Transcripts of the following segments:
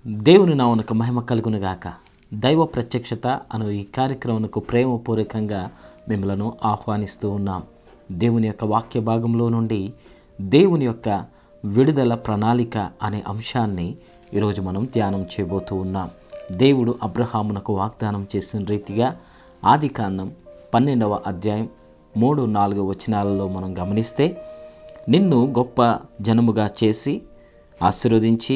దేవుని నామనకు మహిమ కలుగునుగాక దైవ ప్రత్యక్షత అను ఈ కార్యక్రమంకు ప్రేమపూర్వకంగా మిమ్మలను ఆహ్వానిస్తూ ఉన్నాం దేవుని యొక్క వాక్య భాగంలో నుండి దేవుని యొక్క విడుదల ప్రణాళిక అనే అంశాన్ని ఈరోజు మనం ధ్యానం చేయబోతూ ఉన్నాం దేవుడు అబ్రహామునకు వాగ్దానం చేసిన రీతిగా ఆది కాండం పన్నెండవ అధ్యాయం మూడు నాలుగు వచనాలలో మనం గమనిస్తే నిన్ను గొప్ప జనముగా చేసి ఆశీర్వదించి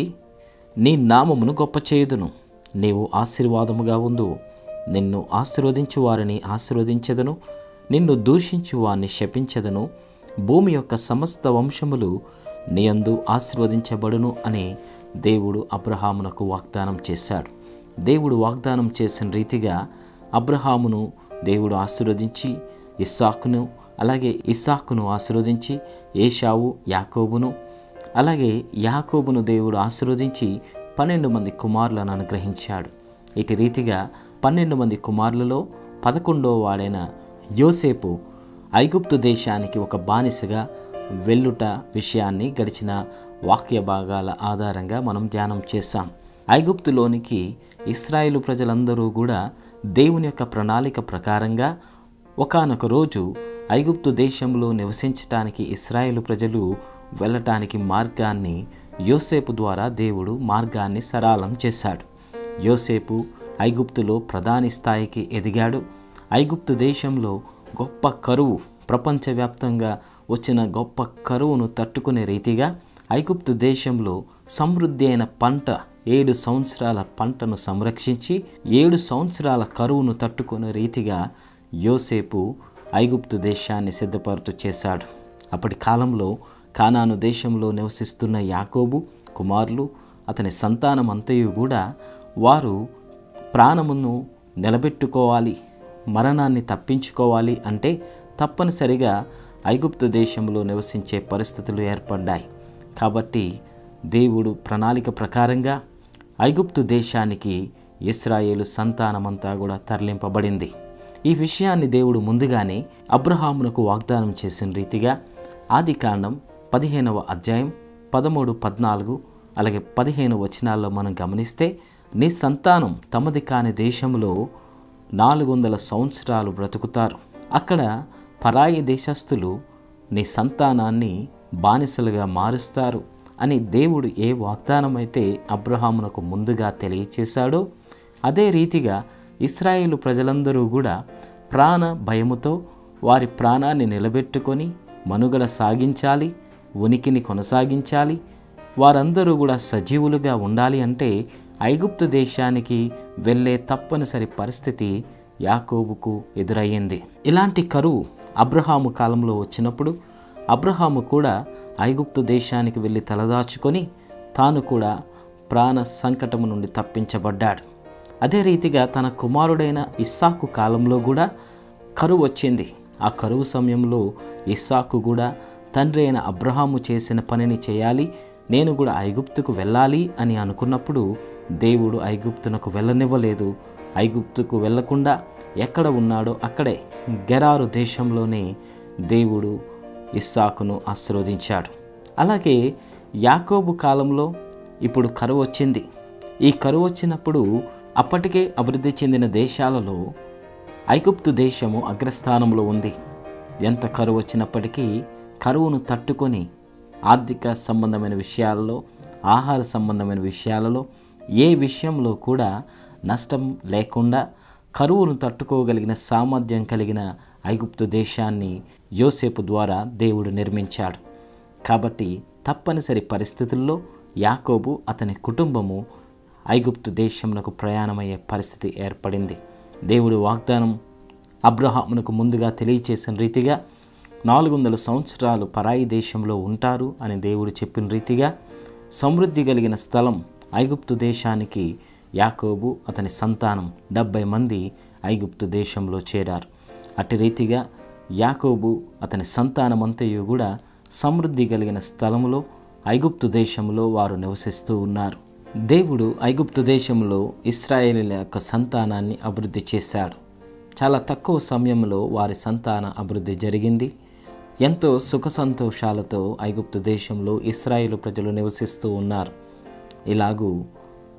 నీ నామమును గొప్ప చేయుదును నీవు ఆశీర్వాదముగా ఉండు నిన్ను ఆశీర్వదించు వారిని ఆశీర్వదించెదను నిన్ను దూషించు వారిని శపించెదను భూమి యొక్క సమస్త వంశములు నీయందు ఆశీర్వదించబడును అని దేవుడు అబ్రహామునకు వాగ్దానం చేశాడు దేవుడు వాగ్దానం చేసిన రీతిగా అబ్రహామును దేవుడు ఆశీర్వదించి ఇస్సాకును అలాగే ఇస్సాకును ఆశీర్వదించి ఏషావు యాకోబును అలాగే యాకోబును దేవుడు ఆశీర్వదించి పన్నెండు మంది కుమారులను అనుగ్రహించాడు ఇటు రీతిగా పన్నెండు మంది కుమారులలో పదకొండో వాడైన యోసేపు ఐగుప్తు దేశానికి ఒక బానిసగా వెళ్ళుట విషయాన్ని గడిచిన వాక్య భాగాల ఆధారంగా మనం ధ్యానం చేశాం ఐగుప్తులోనికి ఇస్రాయేలు ప్రజలందరూ కూడా దేవుని యొక్క ప్రణాళిక ప్రకారంగా ఒకానొక రోజు ఐగుప్తు దేశంలో నివసించటానికి ఇస్రాయేలు ప్రజలు వెళ్ళటానికి మార్గాన్ని యోసేపు ద్వారా దేవుడు మార్గాన్ని సరళం చేశాడు యోసేపు ఐగుప్తులో ప్రధాని స్థాయికి ఎదిగాడు ఐగుప్తు దేశంలో గొప్ప కరువు ప్రపంచవ్యాప్తంగా వచ్చిన గొప్ప కరువును తట్టుకునే రీతిగా ఐగుప్తు దేశంలో సమృద్ధి అయిన పంట ఏడు సంవత్సరాల పంటను సంరక్షించి ఏడు సంవత్సరాల కరువును తట్టుకునే రీతిగా యోసేపు ఐగుప్తు దేశాన్ని సిద్ధపరుతూ చేశాడు అప్పటి కాలంలో కానాను దేశంలో నివసిస్తున్న యాకోబు కుమారులు అతని సంతానం అంతయు కూడా వారు ప్రాణమును నిలబెట్టుకోవాలి మరణాన్ని తప్పించుకోవాలి అంటే తప్పనిసరిగా ఐగుప్తు దేశంలో నివసించే పరిస్థితులు ఏర్పడ్డాయి కాబట్టి దేవుడు ప్రణాళిక ప్రకారంగా ఐగుప్తు దేశానికి ఇస్రాయేలు సంతానమంతా కూడా తరలింపబడింది ఈ విషయాన్ని దేవుడు ముందుగానే అబ్రహామునకు వాగ్దానం చేసిన రీతిగా ఆది కాండం పదిహేనవ అధ్యాయం పదమూడు పద్నాలుగు అలాగే పదిహేను వచనాల్లో మనం గమనిస్తే నీ సంతానం తమది కాని దేశంలో నాలుగు వందల సంవత్సరాలు బ్రతుకుతారు అక్కడ పరాయి దేశస్థులు నీ సంతానాన్ని బానిసలుగా మారుస్తారు అని దేవుడు ఏ వాగ్దానం అయితే అబ్రహామునకు ముందుగా తెలియచేశాడో అదే రీతిగా ఇస్రాయేలు ప్రజలందరూ కూడా ప్రాణ భయముతో వారి ప్రాణాన్ని నిలబెట్టుకొని మనుగడ సాగించాలి ఉనికిని కొనసాగించాలి వారందరూ కూడా సజీవులుగా ఉండాలి అంటే ఐగుప్తు దేశానికి వెళ్ళే తప్పనిసరి పరిస్థితి యాకోబుకు ఎదురయ్యింది ఇలాంటి కరువు అబ్రహాము కాలంలో వచ్చినప్పుడు అబ్రహాము కూడా ఐగుప్తు దేశానికి వెళ్ళి తలదాచుకొని తాను కూడా ప్రాణ సంకటము నుండి తప్పించబడ్డాడు అదే రీతిగా తన కుమారుడైన ఇస్సాకు కాలంలో కూడా కరువు వచ్చింది ఆ కరువు సమయంలో ఇస్సాకు కూడా తండ్రి అయిన అబ్రహాము చేసిన పనిని చేయాలి నేను కూడా ఐగుప్తుకు వెళ్ళాలి అని అనుకున్నప్పుడు దేవుడు ఐగుప్తునకు వెళ్ళనివ్వలేదు ఐగుప్తుకు వెళ్లకుండా ఎక్కడ ఉన్నాడో అక్కడే గెరారు దేశంలోనే దేవుడు ఇస్సాకును ఆశీర్వదించాడు అలాగే యాకోబు కాలంలో ఇప్పుడు కరువు వచ్చింది ఈ కరువు వచ్చినప్పుడు అప్పటికే అభివృద్ధి చెందిన దేశాలలో ఐగుప్తు దేశము అగ్రస్థానంలో ఉంది ఎంత కరువు వచ్చినప్పటికీ కరువును తట్టుకొని ఆర్థిక సంబంధమైన విషయాలలో ఆహార సంబంధమైన విషయాలలో ఏ విషయంలో కూడా నష్టం లేకుండా కరువును తట్టుకోగలిగిన సామర్థ్యం కలిగిన ఐగుప్తు దేశాన్ని యోసేపు ద్వారా దేవుడు నిర్మించాడు కాబట్టి తప్పనిసరి పరిస్థితుల్లో యాకోబు అతని కుటుంబము ఐగుప్తు దేశమునకు ప్రయాణమయ్యే పరిస్థితి ఏర్పడింది దేవుడు వాగ్దానం అబ్రహామునకు ముందుగా తెలియచేసిన రీతిగా నాలుగు వందల సంవత్సరాలు పరాయి దేశంలో ఉంటారు అని దేవుడు చెప్పిన రీతిగా సమృద్ధి కలిగిన స్థలం ఐగుప్తు దేశానికి యాకోబు అతని సంతానం డెబ్బై మంది ఐగుప్తు దేశంలో చేరారు అటు రీతిగా యాకోబు అతని సంతానమంతయు కూడా సమృద్ధి కలిగిన స్థలములో ఐగుప్తు దేశంలో వారు నివసిస్తూ ఉన్నారు దేవుడు ఐగుప్తు దేశంలో ఇస్రాయేలీల యొక్క సంతానాన్ని అభివృద్ధి చేశాడు చాలా తక్కువ సమయంలో వారి సంతాన అభివృద్ధి జరిగింది ఎంతో సుఖ సంతోషాలతో ఐగుప్తు దేశంలో ఇస్రాయేలు ప్రజలు నివసిస్తూ ఉన్నారు ఇలాగూ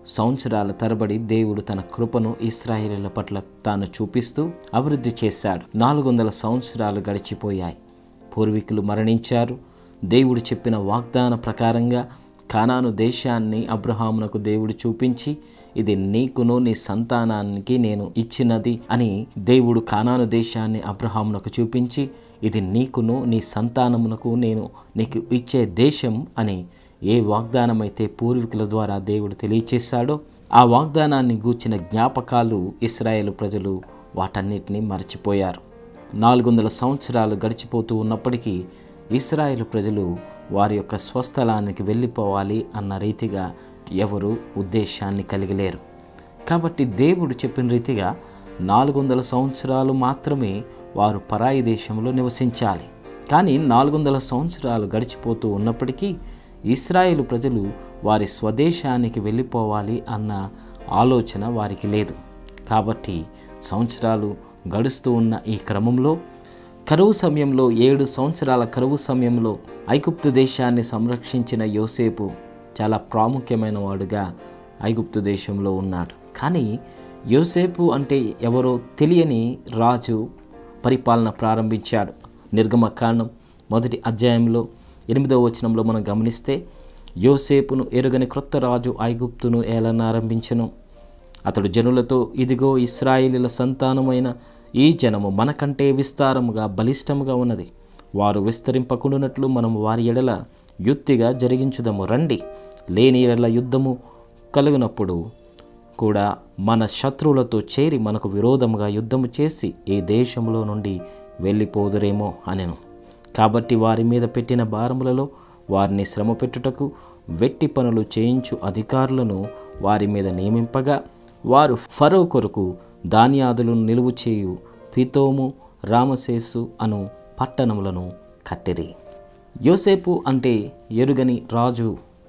సంవత్సరాల తరబడి దేవుడు తన కృపను ఇస్రాయేలీల పట్ల తాను చూపిస్తూ అభివృద్ధి చేశాడు నాలుగు వందల సంవత్సరాలు గడిచిపోయాయి పూర్వీకులు మరణించారు దేవుడు చెప్పిన వాగ్దాన ప్రకారంగా కానాను దేశాన్ని అబ్రహామునకు దేవుడు చూపించి ఇది నీకును నీ సంతానానికి నేను ఇచ్చినది అని దేవుడు కానాను దేశాన్ని అబ్రహామునకు చూపించి ఇది నీకును నీ సంతానమునకు నేను నీకు ఇచ్చే దేశం అని ఏ వాగ్దానమైతే పూర్వీకుల ద్వారా దేవుడు తెలియచేశాడో ఆ వాగ్దానాన్ని గూర్చిన జ్ఞాపకాలు ఇస్రాయేల్ ప్రజలు వాటన్నిటిని మర్చిపోయారు నాలుగు వందల సంవత్సరాలు గడిచిపోతూ ఉన్నప్పటికీ ఇస్రాయేల్ ప్రజలు వారి యొక్క స్వస్థలానికి వెళ్ళిపోవాలి అన్న రీతిగా ఎవరు ఉద్దేశాన్ని కలిగలేరు కాబట్టి దేవుడు చెప్పిన రీతిగా నాలుగు వందల సంవత్సరాలు మాత్రమే వారు పరాయి దేశంలో నివసించాలి కానీ నాలుగు వందల సంవత్సరాలు గడిచిపోతూ ఉన్నప్పటికీ ఇస్రాయేలు ప్రజలు వారి స్వదేశానికి వెళ్ళిపోవాలి అన్న ఆలోచన వారికి లేదు కాబట్టి సంవత్సరాలు గడుస్తూ ఉన్న ఈ క్రమంలో కరువు సమయంలో ఏడు సంవత్సరాల కరువు సమయంలో ఐగుప్తు దేశాన్ని సంరక్షించిన యోసేపు చాలా ప్రాముఖ్యమైన వాడుగా ఐగుప్తు దేశంలో ఉన్నాడు కానీ యోసేపు అంటే ఎవరో తెలియని రాజు పరిపాలన ప్రారంభించాడు నిర్గమకాండం మొదటి అధ్యాయంలో ఎనిమిదవ వచనంలో మనం గమనిస్తే యోసేపును ఎరుగని క్రొత్త రాజు ఐగుప్తును ఏలనారంభించను అతడు జనులతో ఇదిగో ఇస్రాయేలీల సంతానమైన ఈ జనము మనకంటే విస్తారముగా బలిష్టముగా ఉన్నది వారు విస్తరింపకుండునట్లు మనము వారి ఎడల యుత్తిగా జరిగించుదము రండి లేని ఎడల యుద్ధము కలుగునప్పుడు కూడా మన శత్రువులతో చేరి మనకు విరోధముగా యుద్ధము చేసి ఈ దేశంలో నుండి వెళ్ళిపోదురేమో అనెను కాబట్టి వారి మీద పెట్టిన భారములలో వారిని శ్రమ పెట్టుటకు వెట్టి పనులు చేయించు అధికారులను వారి మీద నియమింపగా వారు ఫరో కొరకు ధాన్యాదులను నిలువు చేయు పితోము రామశేసు అను పట్టణములను కట్టిరి యోసేపు అంటే ఎరుగని రాజు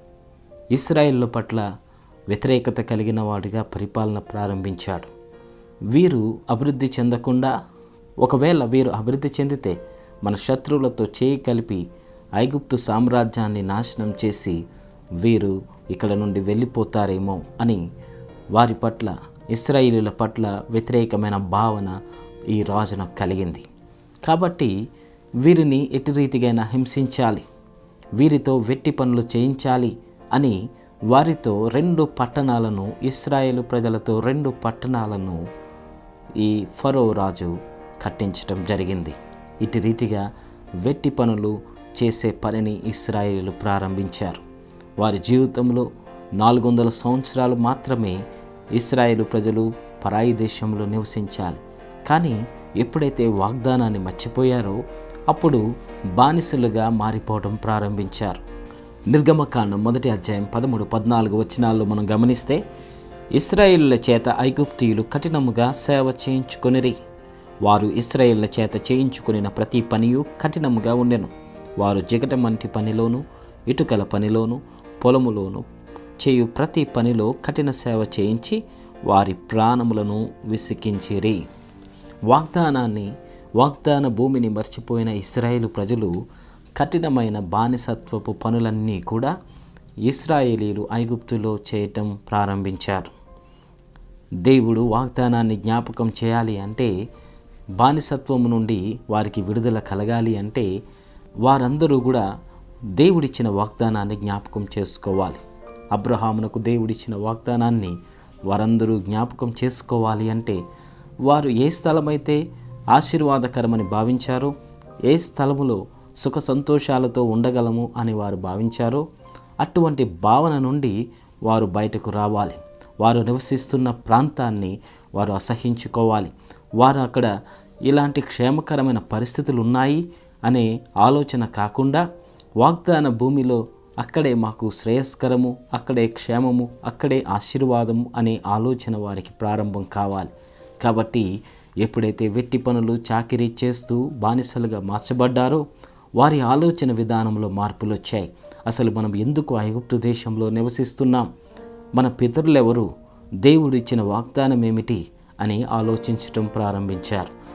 ఇస్రాయిల్ పట్ల వ్యతిరేకత కలిగిన వాడిగా పరిపాలన ప్రారంభించాడు వీరు అభివృద్ధి చెందకుండా ఒకవేళ వీరు అభివృద్ధి చెందితే మన శత్రువులతో చేయి కలిపి ఐగుప్తు సామ్రాజ్యాన్ని నాశనం చేసి వీరు ఇక్కడ నుండి వెళ్ళిపోతారేమో అని వారి పట్ల ఇస్రాయిలుల పట్ల వ్యతిరేకమైన భావన ఈ రాజునకు కలిగింది కాబట్టి వీరిని ఎటు రీతిగైనా హింసించాలి వీరితో వెట్టి పనులు చేయించాలి అని వారితో రెండు పట్టణాలను ఇస్రాయేలు ప్రజలతో రెండు పట్టణాలను ఈ ఫరో రాజు కట్టించటం జరిగింది ఇటు రీతిగా వెట్టి పనులు చేసే పనిని ఇస్రాయేలు ప్రారంభించారు వారి జీవితంలో నాలుగు వందల సంవత్సరాలు మాత్రమే ఇస్రాయేలు ప్రజలు పరాయి దేశంలో నివసించాలి కానీ ఎప్పుడైతే వాగ్దానాన్ని మర్చిపోయారో అప్పుడు బానిసలుగా మారిపోవడం ప్రారంభించారు నిర్గమకాండం మొదటి అధ్యాయం పదమూడు పద్నాలుగు వచనాల్లో మనం గమనిస్తే ఇస్రాయేలుల చేత ఐగుప్తీయులు కఠినముగా సేవ చేయించుకొనిరి వారు ఇస్రాయేళ్ల చేత చేయించుకునిన ప్రతి పనియు కఠినముగా ఉండెను వారు జిగటమంటి పనిలోను ఇటుకల పనిలోను పొలములోను చేయు ప్రతి పనిలో కఠిన సేవ చేయించి వారి ప్రాణములను విసికించిరి వాగ్దానాన్ని వాగ్దాన భూమిని మర్చిపోయిన ఇస్రాయేలు ప్రజలు కఠినమైన బానిసత్వపు పనులన్నీ కూడా ఇస్రాయేలీలు ఐగుప్తులో చేయటం ప్రారంభించారు దేవుడు వాగ్దానాన్ని జ్ఞాపకం చేయాలి అంటే బానిసత్వము నుండి వారికి విడుదల కలగాలి అంటే వారందరూ కూడా దేవుడిచ్చిన వాగ్దానాన్ని జ్ఞాపకం చేసుకోవాలి అబ్రహామునకు దేవుడిచ్చిన వాగ్దానాన్ని వారందరూ జ్ఞాపకం చేసుకోవాలి అంటే వారు ఏ స్థలమైతే ఆశీర్వాదకరమని భావించారో ఏ స్థలములో సుఖ సంతోషాలతో ఉండగలము అని వారు భావించారో అటువంటి భావన నుండి వారు బయటకు రావాలి వారు నివసిస్తున్న ప్రాంతాన్ని వారు అసహించుకోవాలి వారు అక్కడ ఇలాంటి క్షేమకరమైన పరిస్థితులు ఉన్నాయి అనే ఆలోచన కాకుండా వాగ్దాన భూమిలో అక్కడే మాకు శ్రేయస్కరము అక్కడే క్షేమము అక్కడే ఆశీర్వాదము అనే ఆలోచన వారికి ప్రారంభం కావాలి కాబట్టి ఎప్పుడైతే వెట్టి పనులు చాకిరీ చేస్తూ బానిసలుగా మార్చబడ్డారో వారి ఆలోచన విధానంలో మార్పులు వచ్చాయి అసలు మనం ఎందుకు ఐగుప్తు దేశంలో నివసిస్తున్నాం మన పితరులెవరు దేవుడు ఇచ్చిన వాగ్దానం ఏమిటి అని ఆలోచించటం ప్రారంభించారు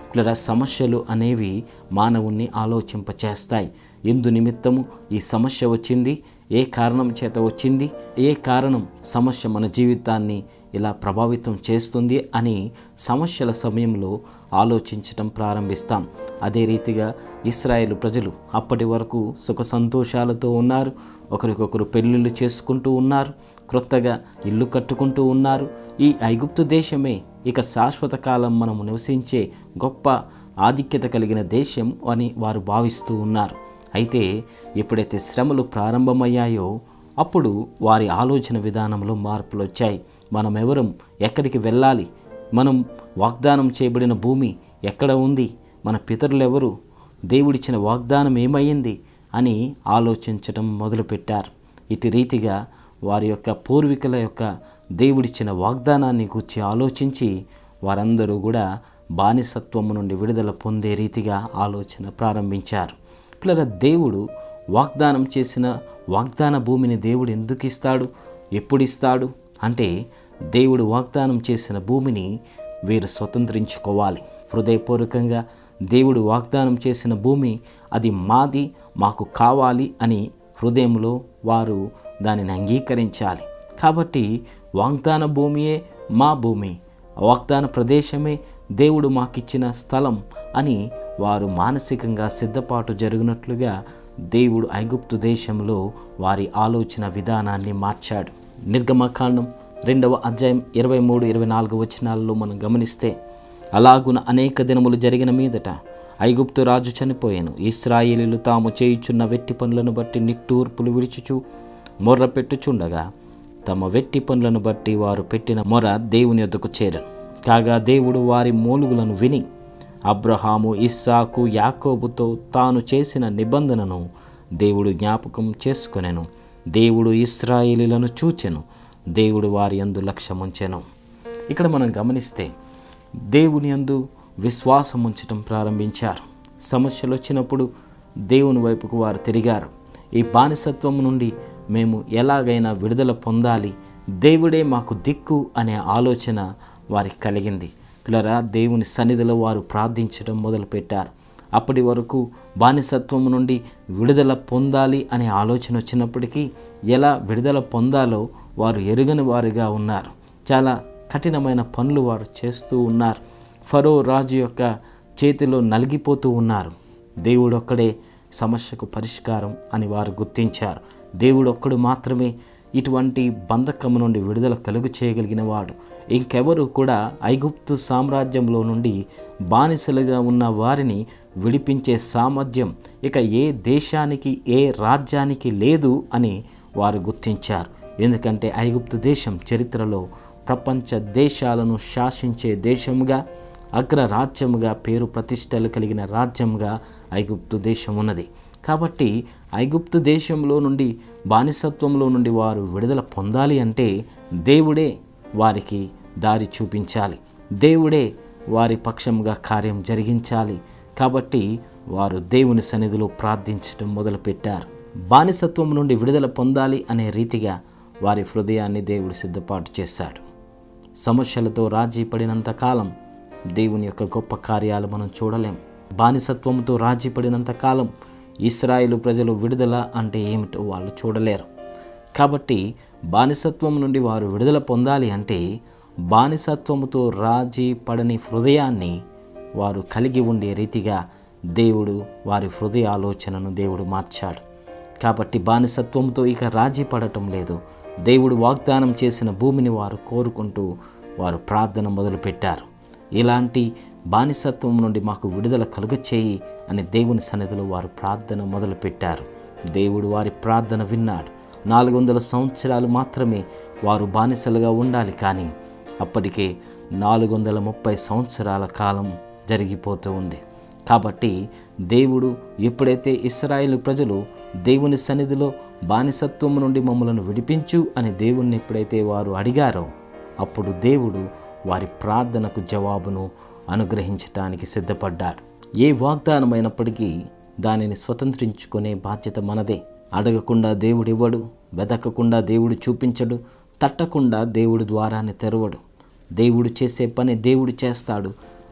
ఇక్కడ సమస్యలు అనేవి మానవుణ్ణి ఆలోచింపచేస్తాయి ఎందు నిమిత్తము ఈ సమస్య వచ్చింది ఏ కారణం చేత వచ్చింది ఏ కారణం సమస్య మన జీవితాన్ని ఇలా ప్రభావితం చేస్తుంది అని సమస్యల సమయంలో ఆలోచించటం ప్రారంభిస్తాం అదే రీతిగా ఇస్రాయేల్ ప్రజలు అప్పటి వరకు సుఖ సంతోషాలతో ఉన్నారు ఒకరికొకరు పెళ్ళిళ్ళు చేసుకుంటూ ఉన్నారు క్రొత్తగా ఇల్లు కట్టుకుంటూ ఉన్నారు ఈ ఐగుప్తు దేశమే ఇక శాశ్వత కాలం మనము నివసించే గొప్ప ఆధిక్యత కలిగిన దేశం అని వారు భావిస్తూ ఉన్నారు అయితే ఎప్పుడైతే శ్రమలు ప్రారంభమయ్యాయో అప్పుడు వారి ఆలోచన విధానంలో మార్పులు వచ్చాయి మనం ఎవరం ఎక్కడికి వెళ్ళాలి మనం వాగ్దానం చేయబడిన భూమి ఎక్కడ ఉంది మన పితరులు ఎవరు దేవుడిచ్చిన వాగ్దానం ఏమైంది అని ఆలోచించడం మొదలుపెట్టారు ఇటు రీతిగా వారి యొక్క పూర్వీకుల యొక్క దేవుడిచ్చిన వాగ్దానాన్ని గురించి ఆలోచించి వారందరూ కూడా బానిసత్వము నుండి విడుదల పొందే రీతిగా ఆలోచన ప్రారంభించారు పిల్లల దేవుడు వాగ్దానం చేసిన వాగ్దాన భూమిని దేవుడు ఎందుకు ఇస్తాడు ఎప్పుడు ఇస్తాడు అంటే దేవుడు వాగ్దానం చేసిన భూమిని వీరు స్వతంత్రించుకోవాలి హృదయపూర్వకంగా దేవుడు వాగ్దానం చేసిన భూమి అది మాది మాకు కావాలి అని హృదయంలో వారు దానిని అంగీకరించాలి కాబట్టి వాగ్దాన భూమియే మా భూమి వాగ్దాన ప్రదేశమే దేవుడు మాకిచ్చిన స్థలం అని వారు మానసికంగా సిద్ధపాటు జరిగినట్లుగా దేవుడు ఐగుప్తు దేశంలో వారి ఆలోచన విధానాన్ని మార్చాడు నిర్గమకాండం రెండవ అధ్యాయం ఇరవై మూడు ఇరవై నాలుగు వచనాలలో మనం గమనిస్తే అలాగున అనేక దినములు జరిగిన మీదట ఐగుప్తు రాజు చనిపోయాను ఇస్రాయేలీలు తాము చేయుచున్న వెట్టి పనులను బట్టి నిట్టూర్పులు విడిచుచు మొర్ర పెట్టుచుండగా తమ వెట్టి పనులను బట్టి వారు పెట్టిన మొర దేవుని యొద్దకు చేరను కాగా దేవుడు వారి మూలుగులను విని అబ్రహాము ఇస్సాకు యాకోబుతో తాను చేసిన నిబంధనను దేవుడు జ్ఞాపకం చేసుకొనెను దేవుడు ఇస్రాయేలీలను చూచెను దేవుడు వారి యందు లక్ష్యముంచెను ఇక్కడ మనం గమనిస్తే దేవుని యందు విశ్వాసం ఉంచటం ప్రారంభించారు సమస్యలు వచ్చినప్పుడు దేవుని వైపుకు వారు తిరిగారు ఈ బానిసత్వం నుండి మేము ఎలాగైనా విడుదల పొందాలి దేవుడే మాకు దిక్కు అనే ఆలోచన వారికి కలిగింది పిల్లరా దేవుని సన్నిధిలో వారు ప్రార్థించడం మొదలుపెట్టారు అప్పటి వరకు బానిసత్వం నుండి విడుదల పొందాలి అనే ఆలోచన వచ్చినప్పటికీ ఎలా విడుదల పొందాలో వారు ఎరుగని వారుగా ఉన్నారు చాలా కఠినమైన పనులు వారు చేస్తూ ఉన్నారు ఫరో రాజు యొక్క చేతిలో నలిగిపోతూ ఉన్నారు దేవుడు ఒక్కడే సమస్యకు పరిష్కారం అని వారు గుర్తించారు దేవుడు ఒక్కడు మాత్రమే ఇటువంటి బంధకము నుండి విడుదల కలుగు చేయగలిగిన వాడు ఇంకెవరు కూడా ఐగుప్తు సామ్రాజ్యంలో నుండి బానిసలుగా ఉన్న వారిని విడిపించే సామర్థ్యం ఇక ఏ దేశానికి ఏ రాజ్యానికి లేదు అని వారు గుర్తించారు ఎందుకంటే ఐగుప్తు దేశం చరిత్రలో ప్రపంచ దేశాలను శాసించే దేశముగా అగ్రరాజ్యముగా పేరు ప్రతిష్టలు కలిగిన రాజ్యంగా ఐగుప్తు దేశం ఉన్నది కాబట్టి ఐగుప్తు దేశంలో నుండి బానిసత్వంలో నుండి వారు విడుదల పొందాలి అంటే దేవుడే వారికి దారి చూపించాలి దేవుడే వారి పక్షంగా కార్యం జరిగించాలి కాబట్టి వారు దేవుని సన్నిధిలో ప్రార్థించడం మొదలుపెట్టారు బానిసత్వం నుండి విడుదల పొందాలి అనే రీతిగా వారి హృదయాన్ని దేవుడు సిద్ధపాటు చేశాడు సమస్యలతో రాజీ పడినంత కాలం దేవుని యొక్క గొప్ప కార్యాలు మనం చూడలేం బానిసత్వంతో రాజీ పడినంత కాలం ఇస్రాయేలు ప్రజలు విడుదల అంటే ఏమిటో వాళ్ళు చూడలేరు కాబట్టి బానిసత్వం నుండి వారు విడుదల పొందాలి అంటే బానిసత్వముతో రాజీ పడని హృదయాన్ని వారు కలిగి ఉండే రీతిగా దేవుడు వారి హృదయ ఆలోచనను దేవుడు మార్చాడు కాబట్టి బానిసత్వంతో ఇక రాజీ పడటం లేదు దేవుడు వాగ్దానం చేసిన భూమిని వారు కోరుకుంటూ వారు ప్రార్థన మొదలుపెట్టారు ఇలాంటి బానిసత్వం నుండి మాకు విడుదల కలుగచేయి అని దేవుని సన్నిధిలో వారు ప్రార్థన మొదలుపెట్టారు దేవుడు వారి ప్రార్థన విన్నాడు నాలుగు వందల సంవత్సరాలు మాత్రమే వారు బానిసలుగా ఉండాలి కానీ అప్పటికే నాలుగు వందల ముప్పై సంవత్సరాల కాలం జరిగిపోతూ ఉంది కాబట్టి దేవుడు ఎప్పుడైతే ఇస్రాయేల్ ప్రజలు దేవుని సన్నిధిలో బానిసత్వం నుండి మమ్మలను విడిపించు అని దేవుణ్ణి ఎప్పుడైతే వారు అడిగారో అప్పుడు దేవుడు వారి ప్రార్థనకు జవాబును అనుగ్రహించటానికి సిద్ధపడ్డాడు ఏ వాగ్దానమైనప్పటికీ దానిని స్వతంత్రించుకునే బాధ్యత మనదే అడగకుండా దేవుడు ఇవ్వడు వెతకకుండా దేవుడు చూపించడు తట్టకుండా దేవుడు ద్వారాన్ని తెరవడు దేవుడు చేసే పని దేవుడు చేస్తాడు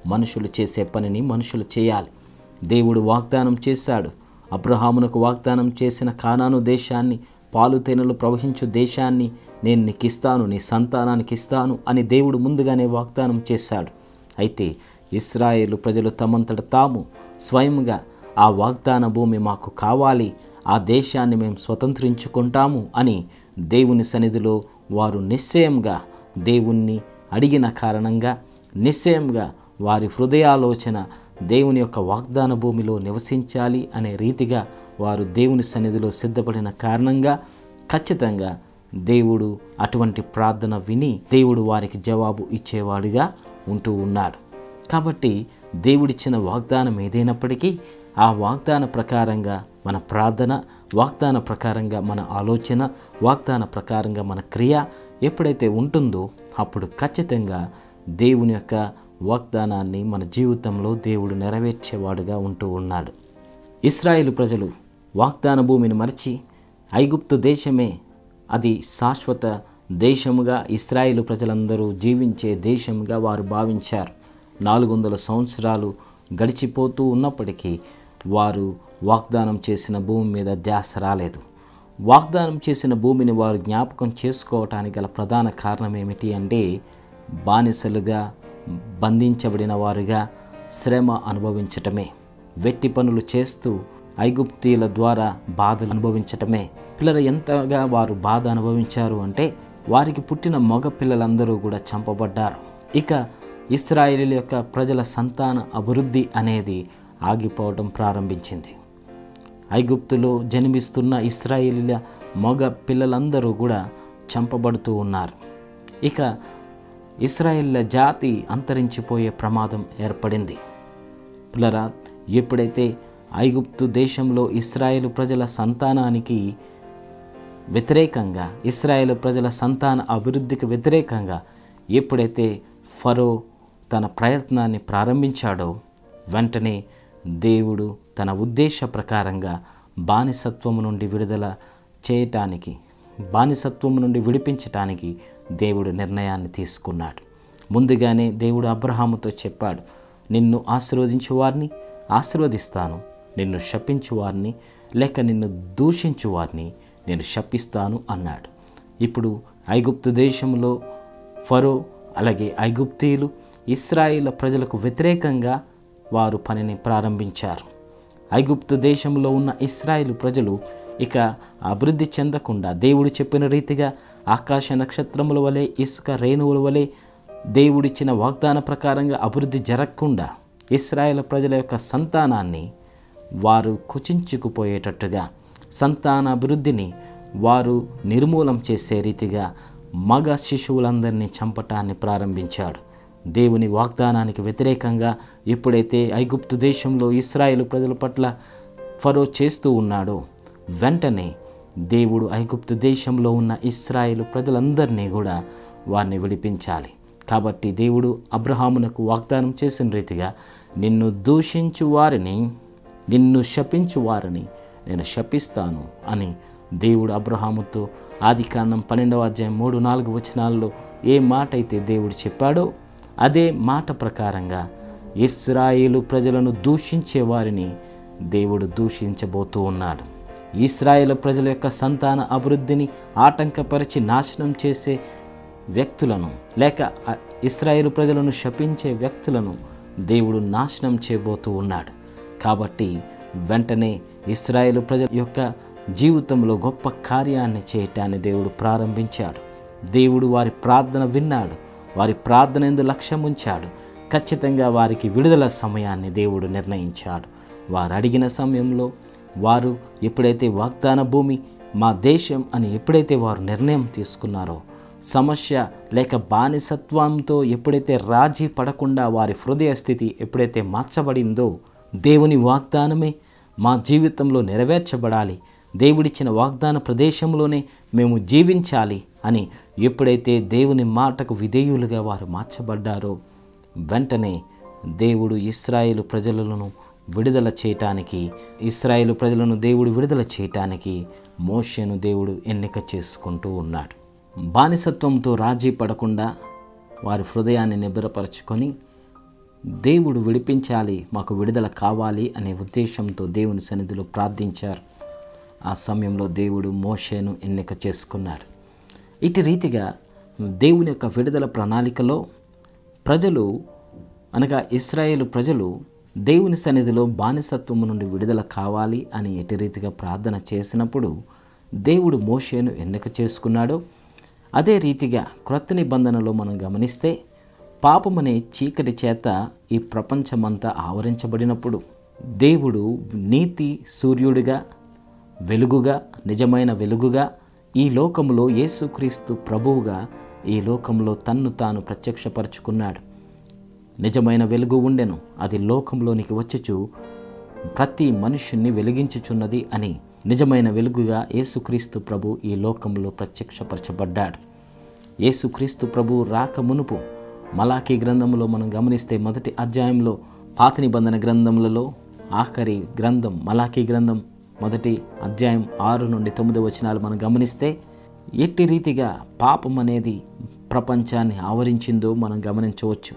మనుషులు చేసే పనిని మనుషులు చేయాలి దేవుడు వాగ్దానం చేశాడు అబ్రహామునకు వాగ్దానం చేసిన కానాను దేశాన్ని పాలు తేనెలు ప్రవహించు దేశాన్ని నేను నీకు ఇస్తాను నీ సంతానానికి ఇస్తాను అని దేవుడు ముందుగానే వాగ్దానం చేశాడు అయితే ఇస్రాయేలు ప్రజలు తమంతట తాము స్వయంగా ఆ వాగ్దాన భూమి మాకు కావాలి ఆ దేశాన్ని మేము స్వతంత్రించుకుంటాము అని దేవుని సన్నిధిలో వారు నిశ్చయంగా దేవుణ్ణి అడిగిన కారణంగా నిశ్చయంగా వారి హృదయాలోచన దేవుని యొక్క వాగ్దాన భూమిలో నివసించాలి అనే రీతిగా వారు దేవుని సన్నిధిలో సిద్ధపడిన కారణంగా ఖచ్చితంగా దేవుడు అటువంటి ప్రార్థన విని దేవుడు వారికి జవాబు ఇచ్చేవాడిగా ఉంటూ ఉన్నాడు కాబట్టి దేవుడిచ్చిన వాగ్దానం ఏదైనప్పటికీ ఆ వాగ్దాన ప్రకారంగా మన ప్రార్థన వాగ్దాన ప్రకారంగా మన ఆలోచన వాగ్దాన ప్రకారంగా మన క్రియ ఎప్పుడైతే ఉంటుందో అప్పుడు ఖచ్చితంగా దేవుని యొక్క వాగ్దానాన్ని మన జీవితంలో దేవుడు నెరవేర్చేవాడుగా ఉంటూ ఉన్నాడు ఇస్రాయేలు ప్రజలు వాగ్దాన భూమిని మరిచి ఐగుప్తు దేశమే అది శాశ్వత దేశముగా ఇస్రాయేలు ప్రజలందరూ జీవించే దేశంగా వారు భావించారు నాలుగు వందల సంవత్సరాలు గడిచిపోతూ ఉన్నప్పటికీ వారు వాగ్దానం చేసిన భూమి మీద ధ్యాస రాలేదు వాగ్దానం చేసిన భూమిని వారు జ్ఞాపకం చేసుకోవటానికి గల ప్రధాన కారణం ఏమిటి అంటే బానిసలుగా బంధించబడిన వారుగా శ్రమ అనుభవించటమే వెట్టి పనులు చేస్తూ ఐగుప్తీల ద్వారా బాధలు అనుభవించటమే పిల్లలు ఎంతగా వారు బాధ అనుభవించారు అంటే వారికి పుట్టిన మగ పిల్లలందరూ కూడా చంపబడ్డారు ఇక ఇస్రాయేలీల యొక్క ప్రజల సంతాన అభివృద్ధి అనేది ఆగిపోవడం ప్రారంభించింది ఐగుప్తులో జన్మిస్తున్న ఇస్రాయేలీల మగ పిల్లలందరూ కూడా చంపబడుతూ ఉన్నారు ఇక ఇస్రాయేళ్ల జాతి అంతరించిపోయే ప్రమాదం ఏర్పడింది పిల్లరా ఎప్పుడైతే ఐగుప్తు దేశంలో ఇస్రాయేలు ప్రజల సంతానానికి వ్యతిరేకంగా ఇస్రాయేల్ ప్రజల సంతాన అభివృద్ధికి వ్యతిరేకంగా ఎప్పుడైతే ఫరో తన ప్రయత్నాన్ని ప్రారంభించాడో వెంటనే దేవుడు తన ఉద్దేశ ప్రకారంగా బానిసత్వము నుండి విడుదల చేయటానికి బానిసత్వము నుండి విడిపించటానికి దేవుడు నిర్ణయాన్ని తీసుకున్నాడు ముందుగానే దేవుడు అబ్రహాముతో చెప్పాడు నిన్ను ఆశీర్వదించు వారిని ఆశీర్వదిస్తాను నిన్ను శపించు వారిని లేక నిన్ను దూషించు వారిని నేను శపిస్తాను అన్నాడు ఇప్పుడు ఐగుప్తు దేశంలో ఫరో అలాగే ఐగుప్తీయులు ఇస్రాయిల ప్రజలకు వ్యతిరేకంగా వారు పనిని ప్రారంభించారు ఐగుప్తు దేశంలో ఉన్న ఇస్రాయిల్ ప్రజలు ఇక అభివృద్ధి చెందకుండా దేవుడు చెప్పిన రీతిగా ఆకాశ నక్షత్రముల వలె ఇసుక రేణువుల వలె దేవుడిచ్చిన వాగ్దాన ప్రకారంగా అభివృద్ధి జరగకుండా ఇస్రాయేల్ ప్రజల యొక్క సంతానాన్ని వారు కుచించుకుపోయేటట్టుగా సంతాన అభివృద్ధిని వారు నిర్మూలం చేసే రీతిగా మగ శిశువులందరినీ చంపటాన్ని ప్రారంభించాడు దేవుని వాగ్దానానికి వ్యతిరేకంగా ఎప్పుడైతే ఐగుప్తు దేశంలో ఇస్రాయేల్ ప్రజల పట్ల ఫరో చేస్తూ ఉన్నాడో వెంటనే దేవుడు ఐగుప్తు దేశంలో ఉన్న ఇస్రాయేల్ ప్రజలందరినీ కూడా వారిని విడిపించాలి కాబట్టి దేవుడు అబ్రహామునకు వాగ్దానం చేసిన రీతిగా నిన్ను దూషించు వారిని నిన్ను శపించు వారిని నేను శపిస్తాను అని దేవుడు అబ్రహాముతో ఆది కాండం పన్నెండవ అధ్యాయం మూడు నాలుగు వచనాల్లో ఏ మాట అయితే దేవుడు చెప్పాడో అదే మాట ప్రకారంగా ఇస్రాయేలు ప్రజలను దూషించే వారిని దేవుడు దూషించబోతూ ఉన్నాడు ఇస్రాయేల్ ప్రజల యొక్క సంతాన అభివృద్ధిని ఆటంకపరిచి నాశనం చేసే వ్యక్తులను లేక ఆ ఇస్రాయేలు ప్రజలను శపించే వ్యక్తులను దేవుడు నాశనం చేయబోతూ ఉన్నాడు కాబట్టి వెంటనే ఇస్రాయేలు ప్రజల యొక్క జీవితంలో గొప్ప కార్యాన్ని చేయటాన్ని దేవుడు ప్రారంభించాడు దేవుడు వారి ప్రార్థన విన్నాడు వారి ప్రార్థన ఎందు లక్ష్యం ఉంచాడు ఖచ్చితంగా వారికి విడుదల సమయాన్ని దేవుడు నిర్ణయించాడు వారు అడిగిన సమయంలో వారు ఎప్పుడైతే వాగ్దాన భూమి మా దేశం అని ఎప్పుడైతే వారు నిర్ణయం తీసుకున్నారో సమస్య లేక బానిసత్వంతో ఎప్పుడైతే రాజీ పడకుండా వారి హృదయ స్థితి ఎప్పుడైతే మార్చబడిందో దేవుని వాగ్దానమే మా జీవితంలో నెరవేర్చబడాలి దేవుడిచ్చిన వాగ్దాన ప్రదేశంలోనే మేము జీవించాలి అని ఎప్పుడైతే దేవుని మాటకు విధేయులుగా వారు మార్చబడ్డారో వెంటనే దేవుడు ఇస్రాయేలు ప్రజలను విడుదల చేయటానికి ఇస్రాయేలు ప్రజలను దేవుడు విడుదల చేయటానికి మోషను దేవుడు ఎన్నిక చేసుకుంటూ ఉన్నాడు బానిసత్వంతో రాజీ పడకుండా వారి హృదయాన్ని నిబ్బరపరచుకొని దేవుడు విడిపించాలి మాకు విడుదల కావాలి అనే ఉద్దేశంతో దేవుని సన్నిధిలో ప్రార్థించారు ఆ సమయంలో దేవుడు మోషేను ఎన్నిక చేసుకున్నాడు ఇటు రీతిగా దేవుని యొక్క విడుదల ప్రణాళికలో ప్రజలు అనగా ఇస్రాయేలు ప్రజలు దేవుని సన్నిధిలో బానిసత్వము నుండి విడుదల కావాలి అని ఎటు రీతిగా ప్రార్థన చేసినప్పుడు దేవుడు మోషేను ఎన్నిక చేసుకున్నాడో అదే రీతిగా క్రొత్త నిబంధనలో మనం గమనిస్తే పాపమనే చీకటి చేత ఈ ప్రపంచమంతా ఆవరించబడినప్పుడు దేవుడు నీతి సూర్యుడిగా వెలుగుగా నిజమైన వెలుగుగా ఈ లోకంలో యేసుక్రీస్తు ప్రభువుగా ఈ లోకంలో తన్ను తాను ప్రత్యక్షపరుచుకున్నాడు నిజమైన వెలుగు ఉండెను అది లోకంలోనికి వచ్చుచు ప్రతి మనుషుణ్ణి వెలిగించుచున్నది అని నిజమైన వెలుగుగా యేసుక్రీస్తు ప్రభు ఈ లోకంలో ప్రత్యక్షపరచబడ్డాడు యేసుక్రీస్తు ప్రభు రాక మునుపు మలాఖీ గ్రంథంలో మనం గమనిస్తే మొదటి అధ్యాయంలో పాత నిబంధన గ్రంథములలో ఆఖరి గ్రంథం మలాఖీ గ్రంథం మొదటి అధ్యాయం ఆరు నుండి తొమ్మిది వచనాలు మనం గమనిస్తే ఎట్టి రీతిగా పాపం అనేది ప్రపంచాన్ని ఆవరించిందో మనం గమనించవచ్చు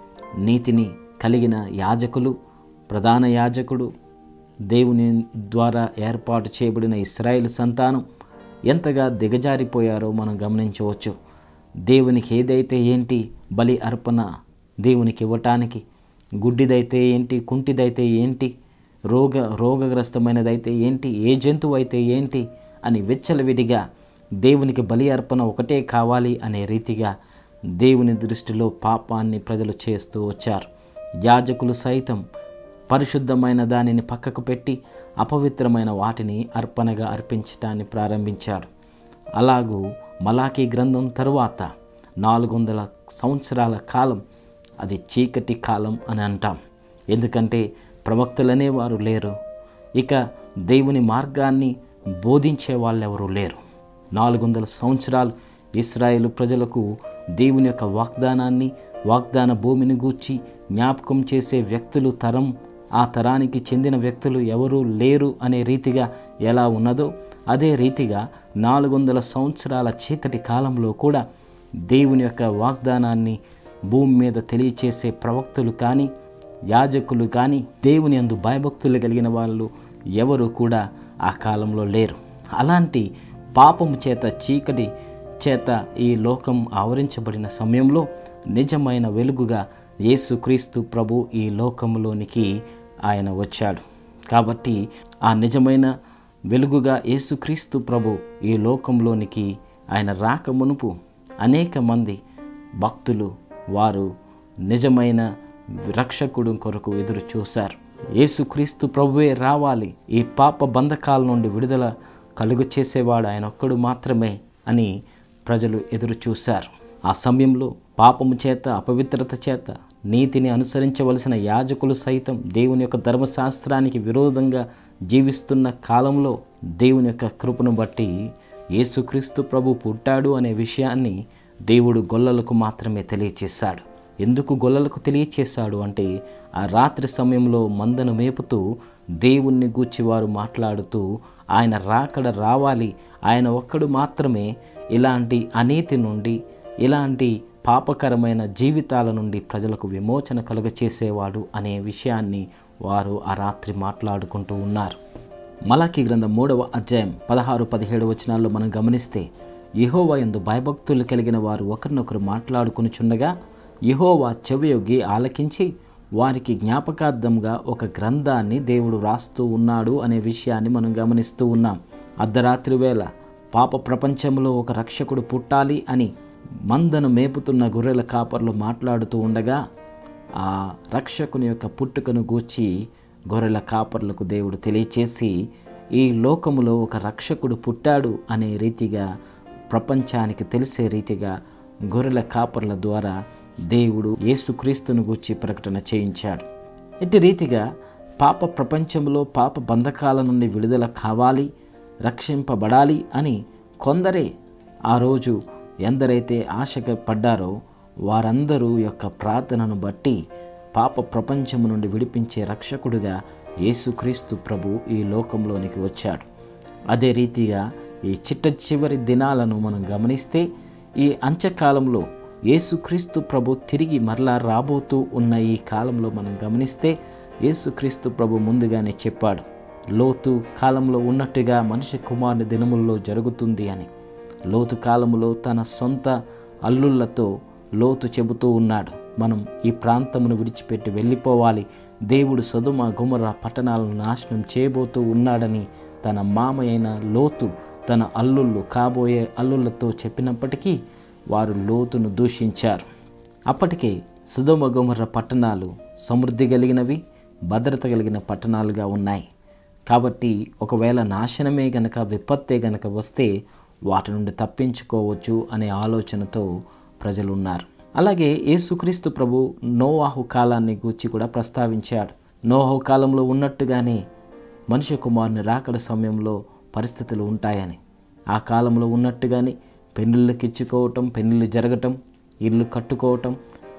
నీతిని కలిగిన యాజకులు ప్రధాన యాజకుడు దేవుని ద్వారా ఏర్పాటు చేయబడిన ఇస్రాయేల్ సంతానం ఎంతగా దిగజారిపోయారో మనం గమనించవచ్చు దేవునికి ఏదైతే ఏంటి బలి అర్పణ దేవునికి ఇవ్వటానికి గుడ్డిదైతే ఏంటి కుంటిదైతే ఏంటి రోగ రోగగ్రస్తమైనదైతే ఏంటి ఏ జంతువు అయితే ఏంటి అని విచ్చలవిడిగా దేవునికి బలి అర్పణ ఒకటే కావాలి అనే రీతిగా దేవుని దృష్టిలో పాపాన్ని ప్రజలు చేస్తూ వచ్చారు యాజకులు సైతం పరిశుద్ధమైన దానిని పక్కకు పెట్టి అపవిత్రమైన వాటిని అర్పణగా అర్పించటాన్ని ప్రారంభించారు అలాగూ మలాఖీ గ్రంథం తరువాత నాలుగు వందల సంవత్సరాల కాలం అది చీకటి కాలం అని అంటాం ఎందుకంటే ప్రవక్తలనే వారు లేరు ఇక దేవుని మార్గాన్ని బోధించే వాళ్ళెవరూ లేరు నాలుగు వందల సంవత్సరాలు ఇస్రాయేలు ప్రజలకు దేవుని యొక్క వాగ్దానాన్ని వాగ్దాన భూమిని గూర్చి జ్ఞాపకం చేసే వ్యక్తులు తరం ఆ తరానికి చెందిన వ్యక్తులు ఎవరూ లేరు అనే రీతిగా ఎలా ఉన్నదో అదే రీతిగా నాలుగు వందల సంవత్సరాల చీకటి కాలంలో కూడా దేవుని యొక్క వాగ్దానాన్ని భూమి మీద తెలియచేసే ప్రవక్తలు కానీ యాజకులు కానీ దేవుని అందు భయభక్తులు కలిగిన వాళ్ళు ఎవరు కూడా ఆ కాలంలో లేరు అలాంటి పాపము చేత చీకటి చేత ఈ లోకం ఆవరించబడిన సమయంలో నిజమైన వెలుగుగా యేసుక్రీస్తు ప్రభు ఈ లోకంలోనికి ఆయన వచ్చాడు కాబట్టి ఆ నిజమైన వెలుగుగా యేసుక్రీస్తు ప్రభు ఈ లోకంలోనికి ఆయన రాక మునుపు అనేక మంది భక్తులు వారు నిజమైన రక్షకుడు కొరకు ఎదురు చూశారు యేసుక్రీస్తు ప్రభువే రావాలి ఈ పాప బంధకాల నుండి విడుదల కలుగు చేసేవాడు ఆయన ఒక్కడు మాత్రమే అని ప్రజలు ఎదురు చూశారు ఆ సమయంలో పాపము చేత అపవిత్రత చేత నీతిని అనుసరించవలసిన యాజకులు సైతం దేవుని యొక్క ధర్మశాస్త్రానికి విరోధంగా జీవిస్తున్న కాలంలో దేవుని యొక్క కృపను బట్టి యేసుక్రీస్తు ప్రభు పుట్టాడు అనే విషయాన్ని దేవుడు గొల్లలకు మాత్రమే తెలియచేశాడు ఎందుకు గొల్లలకు తెలియచేశాడు అంటే ఆ రాత్రి సమయంలో మందను మేపుతూ దేవుణ్ణి గూర్చి వారు మాట్లాడుతూ ఆయన రాకడ రావాలి ఆయన ఒక్కడు మాత్రమే ఇలాంటి అనీతి నుండి ఇలాంటి పాపకరమైన జీవితాల నుండి ప్రజలకు విమోచన కలుగచేసేవాడు అనే విషయాన్ని వారు ఆ రాత్రి మాట్లాడుకుంటూ ఉన్నారు మలాకి గ్రంథం మూడవ అధ్యాయం పదహారు పదిహేడు వచనాల్లో మనం గమనిస్తే యహోవా ఎందు భయభక్తులు కలిగిన వారు ఒకరినొకరు మాట్లాడుకునిచుండగా యహోవా చెవియొగ్గి ఆలకించి వారికి జ్ఞాపకార్థంగా ఒక గ్రంథాన్ని దేవుడు రాస్తూ ఉన్నాడు అనే విషయాన్ని మనం గమనిస్తూ ఉన్నాం అర్ధరాత్రి వేళ పాప ప్రపంచంలో ఒక రక్షకుడు పుట్టాలి అని మందను మేపుతున్న గొర్రెల కాపర్లు మాట్లాడుతూ ఉండగా ఆ రక్షకుని యొక్క పుట్టుకను గూర్చి గొర్రెల కాపర్లకు దేవుడు తెలియచేసి ఈ లోకములో ఒక రక్షకుడు పుట్టాడు అనే రీతిగా ప్రపంచానికి తెలిసే రీతిగా గొర్రెల కాపర్ల ద్వారా దేవుడు యేసుక్రీస్తును గూర్చి ప్రకటన చేయించాడు ఇటు రీతిగా పాప ప్రపంచంలో పాప బంధకాల నుండి విడుదల కావాలి రక్షింపబడాలి అని కొందరే ఆ రోజు ఎందరైతే ఆశగా పడ్డారో వారందరూ యొక్క ప్రార్థనను బట్టి పాప ప్రపంచము నుండి విడిపించే రక్షకుడిగా యేసుక్రీస్తు ప్రభు ఈ లోకంలోనికి వచ్చాడు అదే రీతిగా ఈ చిట్ట చివరి దినాలను మనం గమనిస్తే ఈ అంత్యకాలంలో యేసుక్రీస్తు ప్రభు తిరిగి మరలా రాబోతూ ఉన్న ఈ కాలంలో మనం గమనిస్తే యేసుక్రీస్తు ప్రభు ముందుగానే చెప్పాడు లోతు కాలంలో ఉన్నట్టుగా మనిషి కుమారుని దినముల్లో జరుగుతుంది అని లోతు కాలంలో తన సొంత అల్లుళ్లతో లోతు చెబుతూ ఉన్నాడు మనం ఈ ప్రాంతమును విడిచిపెట్టి వెళ్ళిపోవాలి దేవుడు సదుమ గుమర పట్టణాలను నాశనం చేయబోతూ ఉన్నాడని తన మామ అయిన లోతు తన అల్లుళ్ళు కాబోయే అల్లుళ్ళతో చెప్పినప్పటికీ వారు లోతును దూషించారు అప్పటికే సుధమ గుమర పట్టణాలు సమృద్ధి కలిగినవి భద్రత కలిగిన పట్టణాలుగా ఉన్నాయి కాబట్టి ఒకవేళ నాశనమే గనక విపత్తే గనక వస్తే వాటి నుండి తప్పించుకోవచ్చు అనే ఆలోచనతో ప్రజలు ఉన్నారు అలాగే యేసుక్రీస్తు ప్రభు నోవాహు కాలాన్ని గూర్చి కూడా ప్రస్తావించాడు నోవాహు కాలంలో ఉన్నట్టుగానే మనుష్య కుమారుని రాకడ సమయంలో పరిస్థితులు ఉంటాయని ఆ కాలంలో ఉన్నట్టుగానే పెళ్ళిళ్ళకిచ్చుకోవటం పెళ్ళిళ్ళు జరగటం ఇల్లు కట్టుకోవటం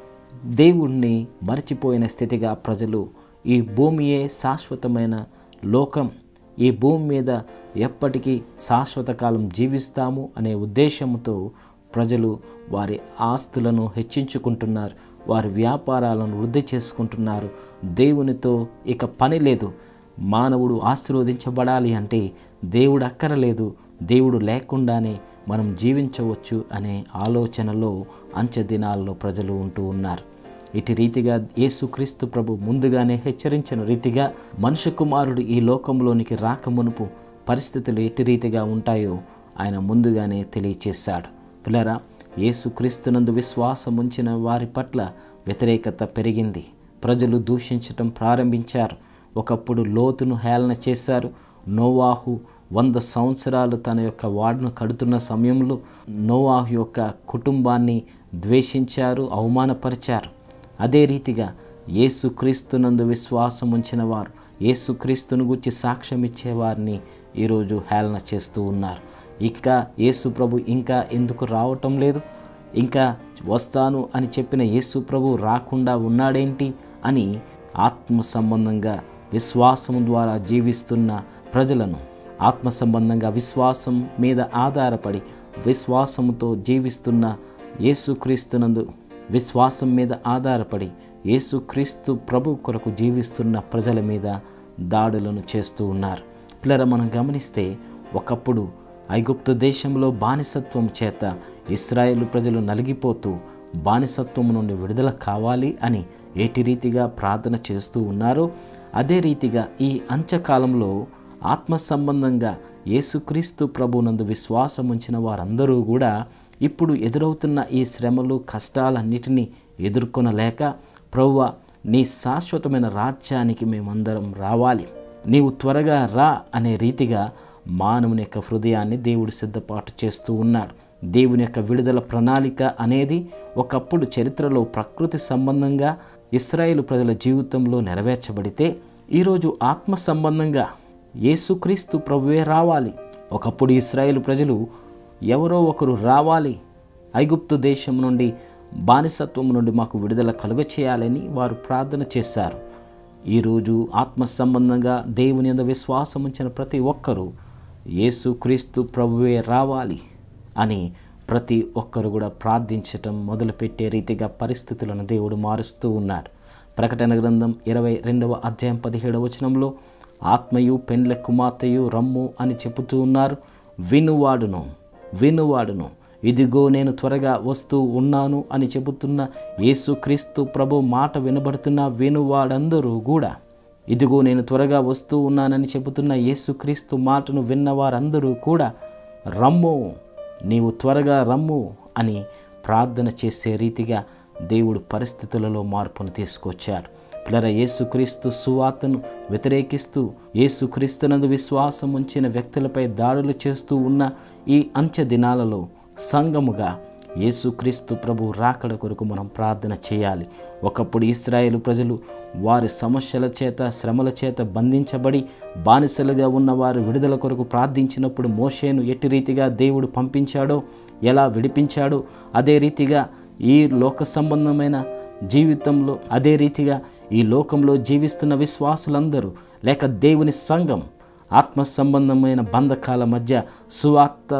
దేవుణ్ణి మర్చిపోయిన స్థితిగా ప్రజలు ఈ భూమియే శాశ్వతమైన లోకం ఈ భూమి మీద ఎప్పటికీ శాశ్వత కాలం జీవిస్తాము అనే ఉద్దేశంతో ప్రజలు వారి ఆస్తులను హెచ్చించుకుంటున్నారు వారి వ్యాపారాలను వృద్ధి చేసుకుంటున్నారు దేవునితో ఇక పని లేదు మానవుడు ఆశీర్వదించబడాలి అంటే దేవుడు అక్కరలేదు దేవుడు లేకుండానే మనం జీవించవచ్చు అనే ఆలోచనలో అంచె దినాల్లో ప్రజలు ఉంటూ ఉన్నారు ఇటు రీతిగా యేసుక్రీస్తు ప్రభు ముందుగానే హెచ్చరించిన రీతిగా మనుష్య కుమారుడు ఈ లోకంలోనికి రాకమునుపు పరిస్థితులు ఎట్టి రీతిగా ఉంటాయో ఆయన ముందుగానే తెలియచేశాడు పిల్లరా యేసుక్రీస్తునందు విశ్వాసం ఉంచిన వారి పట్ల వ్యతిరేకత పెరిగింది ప్రజలు దూషించటం ప్రారంభించారు ఒకప్పుడు లోతును హేళన చేశారు నోవాహు వంద సంవత్సరాలు తన యొక్క వాడును కడుతున్న సమయంలో నోవాహు యొక్క కుటుంబాన్ని ద్వేషించారు అవమానపరిచారు అదే రీతిగా యేసుక్రీస్తునందు విశ్వాసం ఉంచిన వారు యేసుక్రీస్తును గురించి సాక్ష్యం ఇచ్చేవారిని ఈరోజు హేళన చేస్తూ ఉన్నారు ఇంకా యేసు ప్రభు ఇంకా ఎందుకు రావటం లేదు ఇంకా వస్తాను అని చెప్పిన యేసు ప్రభు రాకుండా ఉన్నాడేంటి అని ఆత్మ సంబంధంగా విశ్వాసం ద్వారా జీవిస్తున్న ప్రజలను ఆత్మ సంబంధంగా విశ్వాసం మీద ఆధారపడి విశ్వాసముతో జీవిస్తున్న యేసుక్రీస్తునందు విశ్వాసం మీద ఆధారపడి యేసుక్రీస్తు ప్రభు కొరకు జీవిస్తున్న ప్రజల మీద దాడులను చేస్తూ ఉన్నారు పిల్లర మనం గమనిస్తే ఒకప్పుడు ఐగుప్తు దేశంలో బానిసత్వం చేత ఇస్రాయేల్ ప్రజలు నలిగిపోతూ బానిసత్వం నుండి విడుదల కావాలి అని ఏటి రీతిగా ప్రార్థన చేస్తూ ఉన్నారో అదే రీతిగా ఈ అంత్యకాలంలో ఆత్మ సంబంధంగా యేసుక్రీస్తు ప్రభునందు విశ్వాసం ఉంచిన వారందరూ కూడా ఇప్పుడు ఎదురవుతున్న ఈ శ్రమలు కష్టాలన్నిటినీ ఎదుర్కొనలేక ప్రవ్వ నీ శాశ్వతమైన రాజ్యానికి మేమందరం రావాలి నీవు త్వరగా రా అనే రీతిగా మానవుని యొక్క హృదయాన్ని దేవుడు సిద్ధపాటు చేస్తూ ఉన్నాడు దేవుని యొక్క విడుదల ప్రణాళిక అనేది ఒకప్పుడు చరిత్రలో ప్రకృతి సంబంధంగా ఇస్రాయేల్ ప్రజల జీవితంలో నెరవేర్చబడితే ఈరోజు ఆత్మ సంబంధంగా యేసుక్రీస్తు ప్రభువే రావాలి ఒకప్పుడు ఇస్రాయేల్ ప్రజలు ఎవరో ఒకరు రావాలి ఐగుప్తు దేశం నుండి బానిసత్వం నుండి మాకు విడుదల కలుగ చేయాలని వారు ప్రార్థన చేశారు ఈరోజు ఆత్మ సంబంధంగా దేవుని మీద విశ్వాసం ఉంచిన ప్రతి ఒక్కరూ యేసుక్రీస్తు ప్రభువే రావాలి అని ప్రతి ఒక్కరు కూడా ప్రార్థించటం మొదలుపెట్టే రీతిగా పరిస్థితులను దేవుడు మారుస్తూ ఉన్నాడు ప్రకటన గ్రంథం ఇరవై రెండవ అధ్యాయం పదిహేడవ వచనంలో ఆత్మయు పెండ్ల కుమార్తెయు రమ్ము అని చెబుతూ ఉన్నారు వినువాడును వినువాడును ఇదిగో నేను త్వరగా వస్తూ ఉన్నాను అని చెబుతున్న యేసుక్రీస్తు ప్రభు మాట వినబడుతున్న వినువాడందరూ కూడా ఇదిగో నేను త్వరగా వస్తూ ఉన్నానని చెబుతున్న యేసుక్రీస్తు మాటను విన్న వారందరూ కూడా రమ్ము నీవు త్వరగా రమ్ము అని ప్రార్థన చేసే రీతిగా దేవుడు పరిస్థితులలో మార్పును తీసుకొచ్చాడు పిల్లర యేసుక్రీస్తు సువార్తను వ్యతిరేకిస్తూ యేసుక్రీస్తునందు విశ్వాసం ఉంచిన వ్యక్తులపై దాడులు చేస్తూ ఉన్న ఈ అంచె దినాలలో సంఘముగా యేసుక్రీస్తు ప్రభు రాకడ కొరకు మనం ప్రార్థన చేయాలి ఒకప్పుడు ఇస్రాయేలు ప్రజలు వారి సమస్యల చేత శ్రమల చేత బంధించబడి బానిసలుగా ఉన్న వారు విడుదల కొరకు ప్రార్థించినప్పుడు మోషేను ఎట్టి రీతిగా దేవుడు పంపించాడో ఎలా విడిపించాడో అదే రీతిగా ఈ లోక సంబంధమైన జీవితంలో అదే రీతిగా ఈ లోకంలో జీవిస్తున్న విశ్వాసులందరూ లేక దేవుని సంఘం ఆత్మ సంబంధమైన బంధకాల మధ్య సువార్త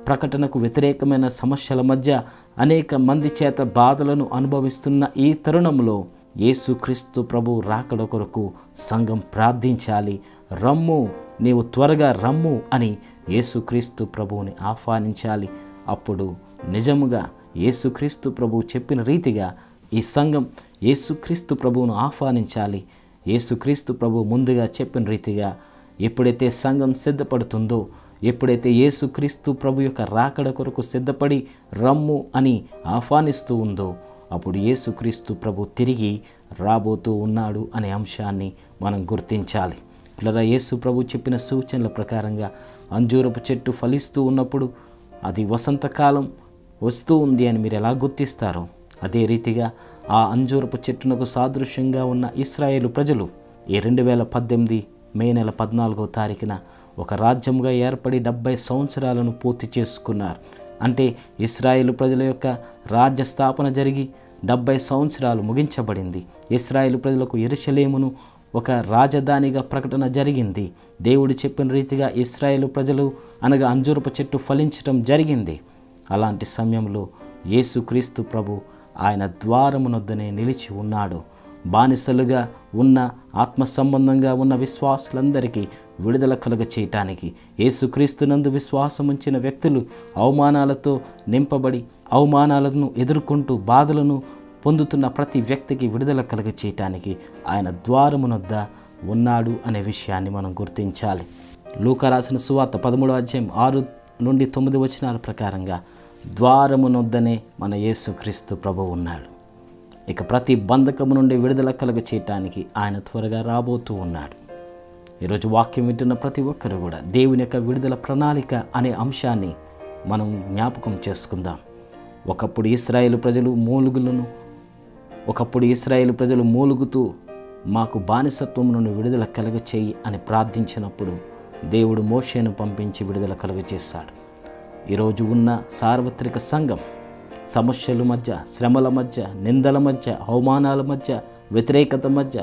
ప్రకటనకు వ్యతిరేకమైన సమస్యల మధ్య అనేక మంది చేత బాధలను అనుభవిస్తున్న ఈ తరుణంలో యేసుక్రీస్తు ప్రభు రాకడ కొరకు సంఘం ప్రార్థించాలి రమ్ము నీవు త్వరగా రమ్ము అని యేసుక్రీస్తు ప్రభువుని ఆహ్వానించాలి అప్పుడు నిజముగా యేసుక్రీస్తు ప్రభు చెప్పిన రీతిగా ఈ సంఘం యేసుక్రీస్తు ప్రభువును ఆహ్వానించాలి యేసుక్రీస్తు ప్రభు ముందుగా చెప్పిన రీతిగా ఎప్పుడైతే సంఘం సిద్ధపడుతుందో ఎప్పుడైతే యేసుక్రీస్తు ప్రభు యొక్క రాకడ కొరకు సిద్ధపడి రమ్ము అని ఆహ్వానిస్తూ ఉందో అప్పుడు యేసుక్రీస్తు ప్రభు తిరిగి రాబోతూ ఉన్నాడు అనే అంశాన్ని మనం గుర్తించాలి పిల్లల యేసు ప్రభు చెప్పిన సూచనల ప్రకారంగా అంజూరపు చెట్టు ఫలిస్తూ ఉన్నప్పుడు అది వసంతకాలం వస్తూ ఉంది అని మీరు ఎలా గుర్తిస్తారో అదే రీతిగా ఆ అంజూరపు చెట్టునకు సాదృశ్యంగా ఉన్న ఇస్రాయేలు ప్రజలు ఈ రెండు వేల పద్దెనిమిది మే నెల పద్నాలుగో తారీఖున ఒక రాజ్యంగా ఏర్పడి డెబ్బై సంవత్సరాలను పూర్తి చేసుకున్నారు అంటే ఇస్రాయేలు ప్రజల యొక్క రాజ్య స్థాపన జరిగి డెబ్బై సంవత్సరాలు ముగించబడింది ఇస్రాయేలు ప్రజలకు ఎరుషలేమును ఒక రాజధానిగా ప్రకటన జరిగింది దేవుడు చెప్పిన రీతిగా ఇస్రాయేలు ప్రజలు అనగా అంజూరపు చెట్టు ఫలించడం జరిగింది అలాంటి సమయంలో యేసుక్రీస్తు ప్రభు ఆయన ద్వారమునొద్దనే నిలిచి ఉన్నాడు బానిసలుగా ఉన్న ఆత్మ సంబంధంగా ఉన్న విశ్వాసులందరికీ విడుదల కలుగ చేయటానికి యేసుక్రీస్తునందు విశ్వాసం ఉంచిన వ్యక్తులు అవమానాలతో నింపబడి అవమానాలను ఎదుర్కొంటూ బాధలను పొందుతున్న ప్రతి వ్యక్తికి విడుదల కలుగ చేయటానికి ఆయన ద్వారమునొద్ద ఉన్నాడు అనే విషయాన్ని మనం గుర్తించాలి లూకా రాసిన సువార్త పదమూడో అధ్యాయం ఆరు నుండి తొమ్మిది వచనాల ప్రకారంగా ద్వారమునొద్దనే మన యేసుక్రీస్తు ప్రభు ఉన్నాడు ఇక ప్రతి బంధకము నుండి విడుదల కలుగ చేయటానికి ఆయన త్వరగా రాబోతూ ఉన్నాడు ఈరోజు వాక్యం వింటున్న ప్రతి ఒక్కరు కూడా దేవుని యొక్క విడుదల ప్రణాళిక అనే అంశాన్ని మనం జ్ఞాపకం చేసుకుందాం ఒకప్పుడు ఇస్రాయేల్ ప్రజలు మూలుగులను ఒకప్పుడు ఇస్రాయేల్ ప్రజలు మూలుగుతూ మాకు బానిసత్వం నుండి విడుదల కలుగ చేయి అని ప్రార్థించినప్పుడు దేవుడు మోషేను పంపించి విడుదల కలుగ చేశాడు ఈరోజు ఉన్న సార్వత్రిక సంఘం సమస్యల మధ్య శ్రమల మధ్య నిందల మధ్య అవమానాల మధ్య వ్యతిరేకత మధ్య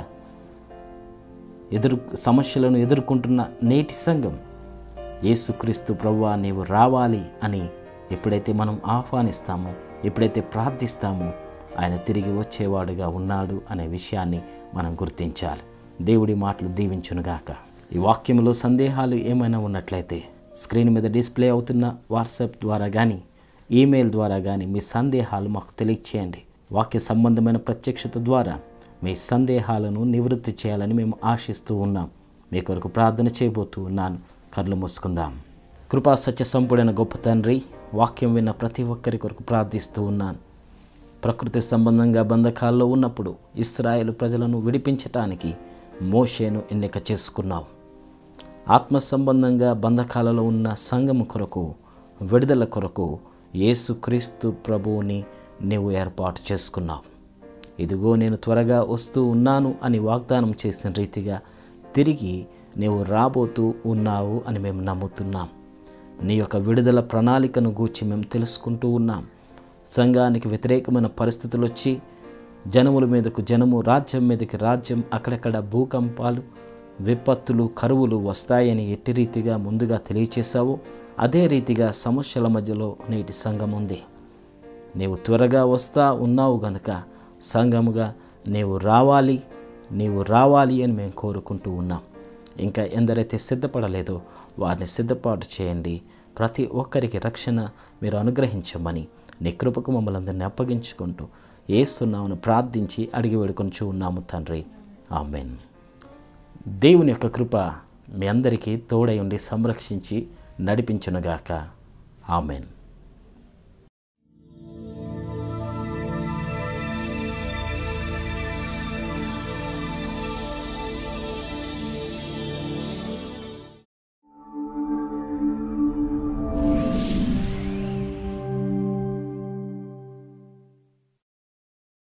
ఎదురు సమస్యలను ఎదుర్కొంటున్న నేటి సంఘం యేసుక్రీస్తు ప్రభువా నీవు రావాలి అని ఎప్పుడైతే మనం ఆహ్వానిస్తామో ఎప్పుడైతే ప్రార్థిస్తామో ఆయన తిరిగి వచ్చేవాడుగా ఉన్నాడు అనే విషయాన్ని మనం గుర్తించాలి దేవుడి మాటలు దీవించునుగాక ఈ వాక్యంలో సందేహాలు ఏమైనా ఉన్నట్లయితే స్క్రీన్ మీద డిస్ప్లే అవుతున్న వాట్సాప్ ద్వారా కానీ ఈమెయిల్ ద్వారా కానీ మీ సందేహాలు మాకు తెలియచేయండి వాక్య సంబంధమైన ప్రత్యక్షత ద్వారా మీ సందేహాలను నివృత్తి చేయాలని మేము ఆశిస్తూ ఉన్నాం మీ కొరకు ప్రార్థన చేయబోతూ ఉన్నాను కళ్ళు మూసుకుందాం కృపా సత్య సంపుడైన గొప్ప తండ్రి వాక్యం విన్న ప్రతి ఒక్కరి కొరకు ప్రార్థిస్తూ ఉన్నాను ప్రకృతి సంబంధంగా బంధకాల్లో ఉన్నప్పుడు ఇస్రాయేల్ ప్రజలను విడిపించటానికి మోషేను ఎన్నిక చేసుకున్నావు ఆత్మ సంబంధంగా బంధకాలలో ఉన్న సంఘము కొరకు విడుదల కొరకు యేసుక్రీస్తు ప్రభువుని నీవు ఏర్పాటు చేసుకున్నావు ఇదిగో నేను త్వరగా వస్తూ ఉన్నాను అని వాగ్దానం చేసిన రీతిగా తిరిగి నీవు రాబోతూ ఉన్నావు అని మేము నమ్ముతున్నాం నీ యొక్క విడుదల ప్రణాళికను గూర్చి మేము తెలుసుకుంటూ ఉన్నాం సంఘానికి వ్యతిరేకమైన పరిస్థితులు వచ్చి జనముల మీదకు జనము రాజ్యం మీదకి రాజ్యం అక్కడక్కడ భూకంపాలు విపత్తులు కరువులు వస్తాయని ఎట్టి రీతిగా ముందుగా తెలియచేశావో అదే రీతిగా సమస్యల మధ్యలో నేటి సంఘం ఉంది నీవు త్వరగా వస్తా ఉన్నావు గనుక సంఘముగా నీవు రావాలి నీవు రావాలి అని మేము కోరుకుంటూ ఉన్నాం ఇంకా ఎందరైతే సిద్ధపడలేదో వారిని సిద్ధపాటు చేయండి ప్రతి ఒక్కరికి రక్షణ మీరు అనుగ్రహించమని నీ కృపకు మమ్మల్ని అందరినీ అప్పగించుకుంటూ ఏస్తున్నామని ప్రార్థించి అడిగి వేడుకొంచు ఉన్నాము తండ్రి ఆమెన్ దేవుని యొక్క కృప మీ అందరికీ తోడై ఉండి సంరక్షించి నడిపించునుగాక ఆమెన్